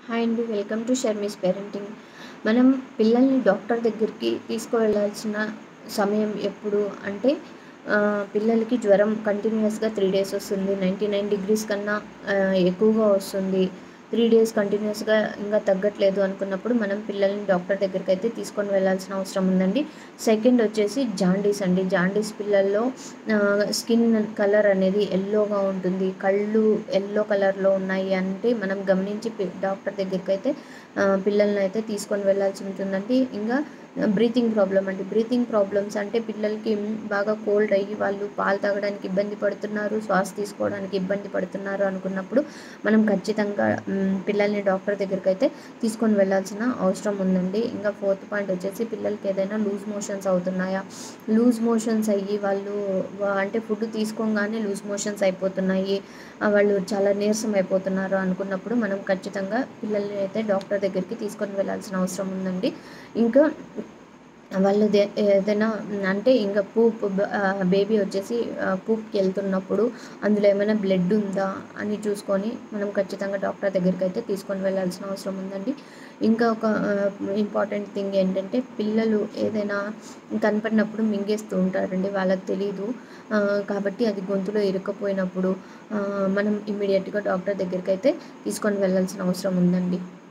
hi అండి welcome to షర్మిస్ parenting మనం పిల్లల్ని డాక్టర్ దగ్గరికి తీసుకువెళ్ళాల్సిన సమయం ఎప్పుడు అంటే ఆ, పిల్లలకి జ్వరం కంటిన్యూస్గా త్రీ డేస్ వస్తుంది నైంటీ నైన్ డిగ్రీస్ కన్నా ఆ, ఎక్కువగా వస్తుంది త్రీ డేస్ కంటిన్యూస్గా ఇంకా తగ్గట్లేదు అనుకున్నప్పుడు మనం పిల్లల్ని డాక్టర్ దగ్గరికి అయితే తీసుకొని వెళ్ళాల్సిన అవసరం ఉందండి సెకండ్ వచ్చేసి జాండీస్ అండి జాండీస్ పిల్లల్లో స్కిన్ కలర్ అనేది ఎల్లోగా ఉంటుంది కళ్ళు ఎల్లో కలర్లో ఉన్నాయి అంటే మనం గమనించి పి- డాక్టర్ దగ్గరికి అయితే ఆ, పిల్లల్ని అయితే తీసుకొని వెళ్ళాల్సి ఉంటుందండి ఇంకా బ్రీతింగ్ ప్రాబ్లం అండి బ్రీతింగ్ ప్రాబ్లమ్స్ అంటే పిల్లలకి బాగా కోల్డ్ అయ్యి వాళ్ళు పాలు తాగడానికి ఇబ్బంది పడుతున్నారు శ్వాస తీసుకోవడానికి ఇబ్బంది పడుతున్నారు అనుకున్నప్పుడు మనం ఖచ్చితంగా మ్, పిల్లల్ని డాక్టర్ దగ్గరికి అయితే తీసుకొని వెళ్ళాల్సిన అవసరం ఉందండి ఇంకా ఫోర్త్ పాయింట్ వచ్చేసి పిల్లలకి ఏదైనా లూజ్ మోషన్స్ అవుతున్నాయా లూజ్ మోషన్స్ అయ్యి వాళ్ళు వా- అంటే ఫుడ్ తీసుకోగానే లూజ్ మోషన్స్ అయిపోతున్నాయి ఆ, వాళ్ళు చాలా నీరసం అయిపోతున్నారు అనుకున్నప్పుడు మనం ఖచ్చితంగా పిల్లల్ని అయితే డాక్టర్ దగ్గరికి తీసుకొని వెళ్ళాల్సిన అవసరం ఉందండి ఇంకా వాళ్ళు దే- ఏదైనా అంటే ఇంకా పూప్ బేబీ వచ్చేసి ఆ, పూప్కి వెళ్తున్నప్పుడు అందులో ఏమైనా బ్లడ్ ఉందా అని చూసుకొని మనం ఖచ్చితంగా డాక్టర్ దగ్గరికి అయితే తీసుకొని వెళ్ళాల్సిన అవసరం ఉందండి ఇంకా ఒక ఇంపార్టెంట్ థింగ్ ఏంటంటే పిల్లలు ఏదైనా కనపడినప్పుడు మింగేస్తూ ఉంటారండి వాళ్ళకి తెలీదు ఆ, కాబట్టి అది గొంతులో ఇరుక్కపోయినప్పుడు ఆ, మనం ఇమ్మీడియట్గా డాక్టర్ దగ్గరికి అయితే తీసుకొని వెళ్ళాల్సిన అవసరం ఉందండి